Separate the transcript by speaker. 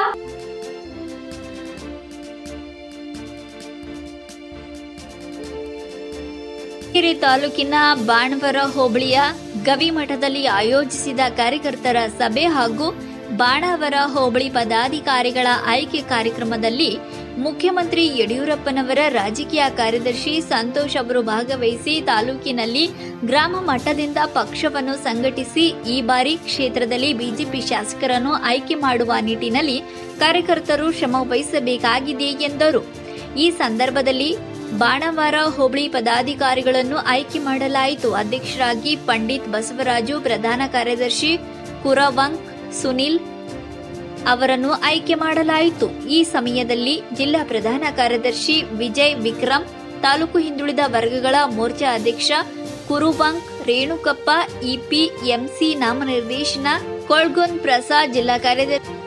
Speaker 1: ಹಿರಿ ತಾಲೂಕಿನ ಬಾಣವರ ಹೋಬಳಿಯ ಗವಿಮಠದಲ್ಲಿ ಆಯೋಜಿಸಿದ ಕಾರ್ಯಕರ್ತರ ಸಭೆ ಹಾಗೂ ಬಾಣಾವರ ಹೋಬಳಿ ಪದಾಧಿಕಾರಿಗಳ ಆಯ್ಕೆ ಕಾರ್ಯಕ್ರಮದಲ್ಲಿ ಮುಖ್ಯಮಂತ್ರಿ ಯಡಿಯೂರಪ್ಪನವರ ರಾಜಕೀಯ ಕಾರ್ಯದರ್ಶಿ ಸಂತೋಷ್ ಅವರು ಭಾಗವಹಿಸಿ ತಾಲೂಕಿನಲ್ಲಿ ಗ್ರಾಮ ಮಟ್ಟದಿಂದ ಪಕ್ಷವನ್ನು ಸಂಘಟಿಸಿ ಈ ಬಾರಿ ಕ್ಷೇತ್ರದಲ್ಲಿ ಬಿಜೆಪಿ ಶಾಸಕರನ್ನು ಆಯ್ಕೆ ಮಾಡುವ ನಿಟ್ಟಿನಲ್ಲಿ ಕಾರ್ಯಕರ್ತರು ಶ್ರಮ ವಹಿಸಬೇಕಾಗಿದೆ ಎಂದರು ಈ ಸಂದರ್ಭದಲ್ಲಿ ಬಾಣವಾರ ಹೋಬಳಿ ಪದಾಧಿಕಾರಿಗಳನ್ನು ಆಯ್ಕೆ ಮಾಡಲಾಯಿತು ಅಧ್ಯಕ್ಷರಾಗಿ ಪಂಡಿತ್ ಬಸವರಾಜು ಪ್ರಧಾನ ಕಾರ್ಯದರ್ಶಿ ಕುರವಂಕ್ ಸುನಿಲ್ ಅವರನ್ನು ಆಯ್ಕೆ ಮಾಡಲಾಯಿತು ಈ ಸಮಯದಲ್ಲಿ ಜಿಲ್ಲಾ ಪ್ರಧಾನ ಕಾರ್ಯದರ್ಶಿ ವಿಜಯ್ ವಿಕ್ರಮ್ ತಾಲೂಕು ಹಿಂದುಳಿದ ವರ್ಗಗಳ ಮೋರ್ಚಾ ಅಧ್ಯಕ್ಷ ಕುರುವಂಕ್ ರೇಣುಕಪ್ಪ ಇಪಿಎಂಸಿ ನಾಮನಿರ್ದೇಶನ ಕೊಳ್ಗುನ್ ಪ್ರಸಾದ್ ಜಿಲ್ಲಾ ಕಾರ್ಯದರ್ಶಿ